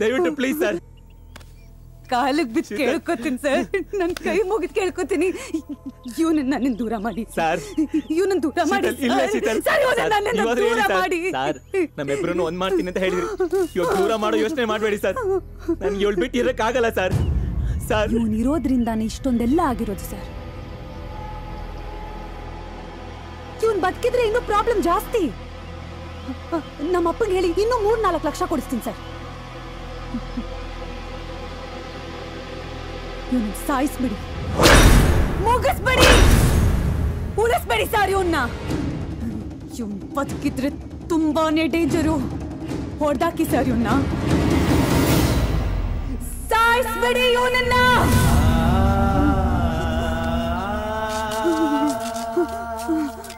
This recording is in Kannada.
ದಯವಿಟ್ಟು ಪ್ಲೀಸ್ ಸರ್ ಕಾಲಿಗೆ ಬಿದ್ದು ಕೇಳ್ಕೊತೀನಿ ಸರ್ ನನ್ ಕೈ ಮುಗಿದ್ ಕೇಳ್ಕೊತೀನಿ ಇವನನ್ನ ನನ್ನ ದೂರ ಮಾಡಿ ಸರ್ ಇವನನ್ನ ದೂರ ಮಾಡಿ ಶೀತಲ್, ಇಲ್ಲ ಸರ್. ಶೀತಲ್ ಸರ್ ಇವನನ್ನ ಸರ್, ನನ್ನನ್ನ ಇವಾಗ್ಲೇ ದೂರ ಹೇಳಿ ಸರ್. ಮಾಡಿ ಸರ್ ನಮ್ಮಿಬ್ರು ಒಂದ್ ಮಾಡ್ತೀನಿ ಅಂತ ಹೇಳಿದ್ರಿ ಇವಾಗ ದೂರ ಮಾಡೋ ಯೋಚನೆ ಮಾಡಬೇಡಿ ಸರ್ ನನ್ಗೆ ಇವಳು ಬಿಟ್ಟು ಇರಕ್ಕಾಗಲ್ಲ ಸರ್ ಸರ್ ಇವನ್ ಇರೋದ್ರಿಂದಾನೆ ಇಷ್ಟೊಂದೆಲ್ಲ ಆಗಿರೋದು ಸರ್ ಇವನ್ ಬದುಕಿದ್ರೆ ಇನ್ನೂ ಪ್ರಾಬ್ಲಮ್ ಜಾಸ್ತಿ ನಮ್ಮ ಅಪ್ಪಗೆ ಹೇಳಿ ಇನ್ನೂ ಮೂರ್ ನಾಲ್ಕು ಲಕ್ಷ ಕೊಡಿಸ್ತೀನಿ ಸರ್ ಇವನ್ ಸಾಯಿಸ್ಬಿಡಿ ಮುಗಿಸ್ಬಿಡಿ ಉಳಿಸ್ಬೇಡಿ ಸರ್ ಇವನ್ನ ಇವ್ನ್ ಬದುಕಿದ್ರೆ ತುಂಬಾನೇ ಡೇಂಜರು ಹೊಡ್ದಾಕಿ ಸರ್ ಇವನ್ನ ಸಾಯಿಸ್ಬಿಡಿ ಇವನನ್ನ